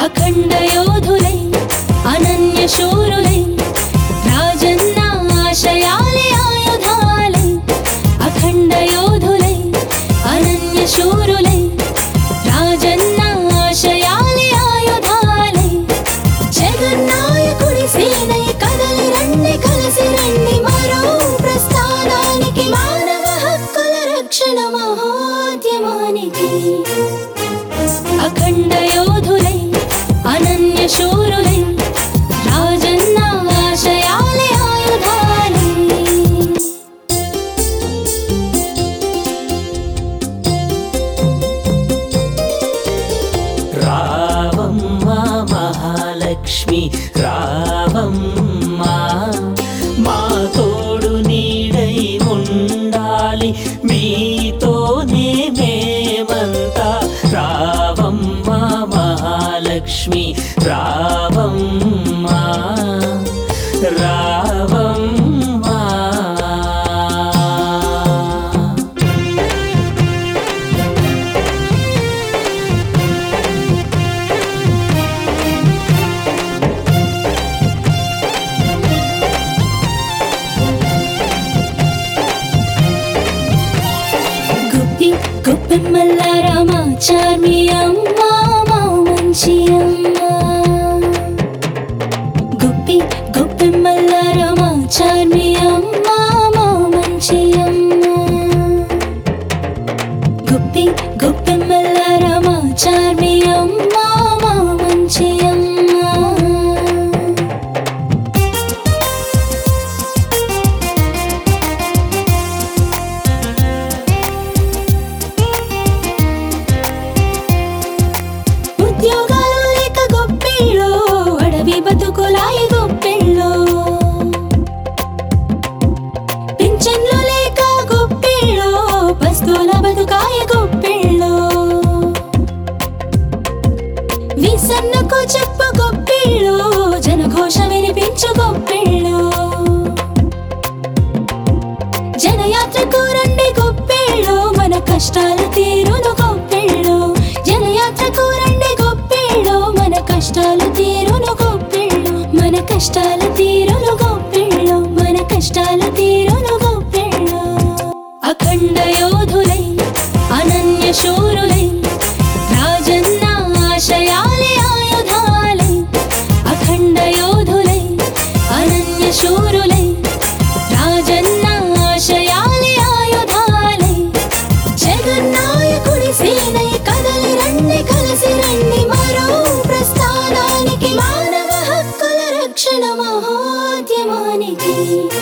అఖండ యోధులై అనన్య శూరులై రాజన్న ఆశయాలే ఆయుధాలై అఖండ యోధులై అనన్య శూరులై రాజన్న ఆశయాలే ఆయుధాలై జగన్నాయకుడి సేనై కదలి రండి కలిసి రండి మరో ప్రస్థానానికి మానవ హక్కుల రక్షణ మహోద్యమానికి అఖండ యోధులై అనన్య శూరులై రాజన్న ఆశయాలే ఆయుధాలై రావమ్మ మహాలక్ష్మి రావమ్మ మా తోడు నీడై ఉండాలి మీతోనే మేమంతా రావమ్మ మహాలక్ష్మి రావమ్మ రావమ్మ గుప్పి గుప్పెమ్మల్ల రామాచార్మి అమ్మ మా మంచి అమ్మ గుప్పి గుప్పెమ్మల్ల రామాచార్మి అమ్మ మా మంచి అమ్మ గుప్పి గుప్పెమ్మల్ల రామాచార్మి అమ్మ మా మంచి అమ్మ ఉద్యోగాలు లేక గొప్పిళ్ళు అడవి బతుకులాయి గొప్పిళ్ళు పింఛన్లు లేక గొప్పిళ్ళు పస్తుల బతుకాయ గొప్పిళ్ళు విసన్నకు చెప్పు గొప్పిళ్ళు జనఘోష వినిపించు గొప్పిళ్ళు జనయాత్రకు రండి గొప్పిళ్ళు మన కష్టాలు తీరును గొప్పిళ్ళు జనయాత్రకు రండి గొప్పిళ్ళు మన కష్టాలు తీరును గొప్పిళ్ళు మన కష్టాలు తీరును గొప్పిళ్ళు మన కష్టాలు తీరును గొప్పిళ్ళు అఖండ యోధులై అనన్య శూరులై రాజన్న ఆశయాలే ఆయుధాలై అఖండ యోధులై అనన్య శూరులై రాజన్న ఆశయాలే ఆయుధాలై జగన్నాయకుడి సేనై కదలి రండి కలిసి రండి మరో ప్రస్థానానికి మానవ హక్కుల రక్షణ మహోద్యమానికి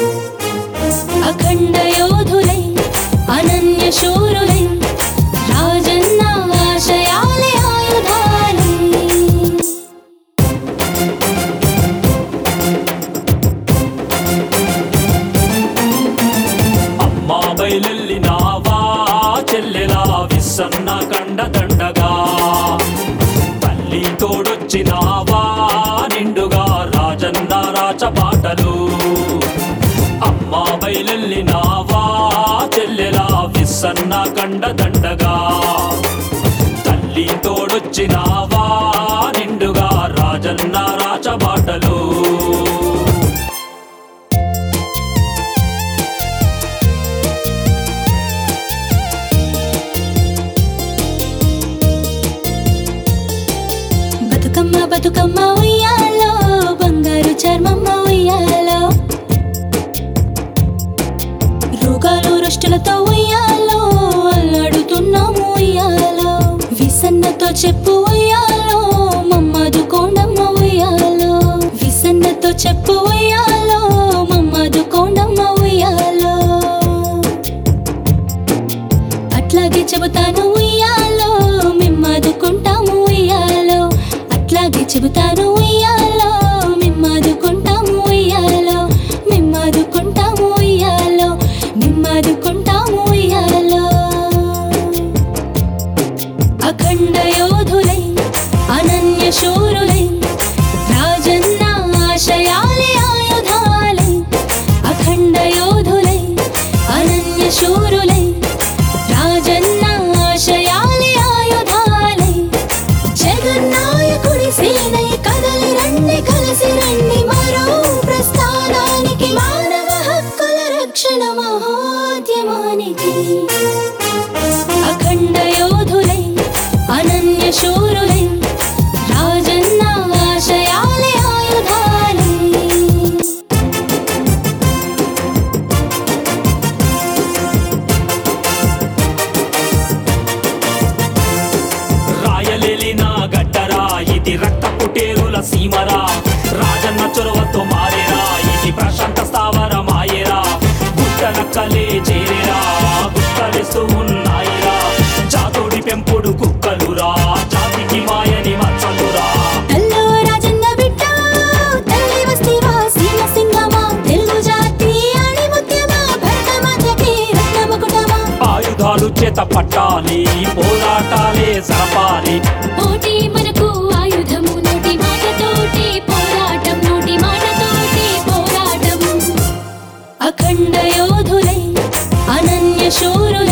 అఖండ యోధులై అనన్య శూరులై రాజన్న ఆశయాలే ఆయుధాలై అమ్మా బయలెల్లినావా చెల్లెలా విసన్న కండ దండగా తల్లి తోడొచ్చినావా నిండుగా రాజన్న రాచపాటలు అమ్మా బయలెల్లినావా చెల్లెలా విసన్న కండ దండగా తల్లి తోడొచ్చినావా నిండుగా రాజన్న రాచబాటలు బతుకమ్మ బతుకమ్మ ఉయ్యాలో బంగారు చర్మమ్మ ఉయ్యాలో రోగాలు రుష్టులతో ఉయ్యాలో అల్లాడుతున్నాము ఉయ్యాలో విసన్నతో చెప్పు ఉయ్యాలో మమ్మదు కోండమ్మ ఉయ్యాలో విసన్నతో చెప్పు ఉయ్యాలో మమ్మదు కోండమ్మ ఉయ్యాలో అట్లాగే చెబుతాను ఉయ్యాలో మిమ్మదుకుంటాము ఉయ్యాలో అట్లాగే చెబుతాను ఉయ్యాలో మిమ్మదుకుంటాము ఉయ్యాలో మిమ్మదుకుంటాము ఉయ్యాలో మిమ్మదుకుంటాము ఉయ్యాలో అఖండ యోధులై అనన్య శూరులై రాజన్న ఆశయాలే ఆయుధాలై అఖండ యోధులై అనన్య శూరులై రాజన్న ఆశయాలే ఆయుధాలై జగన్నాయకుడి సేనై కదలి రండి కలిసి రండి మరో ప్రస్థానానికి మానవ హక్కుల రక్షణ మహోద్యమానికి అఖండ యోధులై అనన్య శూరులై రాజన్న ఆశయాలే ఆయుధాలై రాయలేలిన గడ్డరా ఇది రక్త పుటేరుల సీమరా రాజన్న చొరవతో మారేరా ఇది ప్రశాంత స్థావర మాయేరా గుట్ట నక్కలే చేరేరా గుట్టలిస్తూ ఉన్నాయిరా జాతోడి పెంపుడు కుక్కలురా జాతికి మాయని మచ్చలురా తల్లో రాజన్న బిడ్డ తల్లి వస్తేవా సీమ సింగమా తెలుగు జాతి అని ముత్యమా భరతమాతకి రత్నముకుటమా ఆయుధాలు చేత పట్టాలి పోరాటాలే జరపాలి పోటీ మనకు ఆయుధము నోటి మాటతోటి పోరాటం నోటి మాటతోటి పోరాటం అఖండ యోధులై అనన్య శూరులై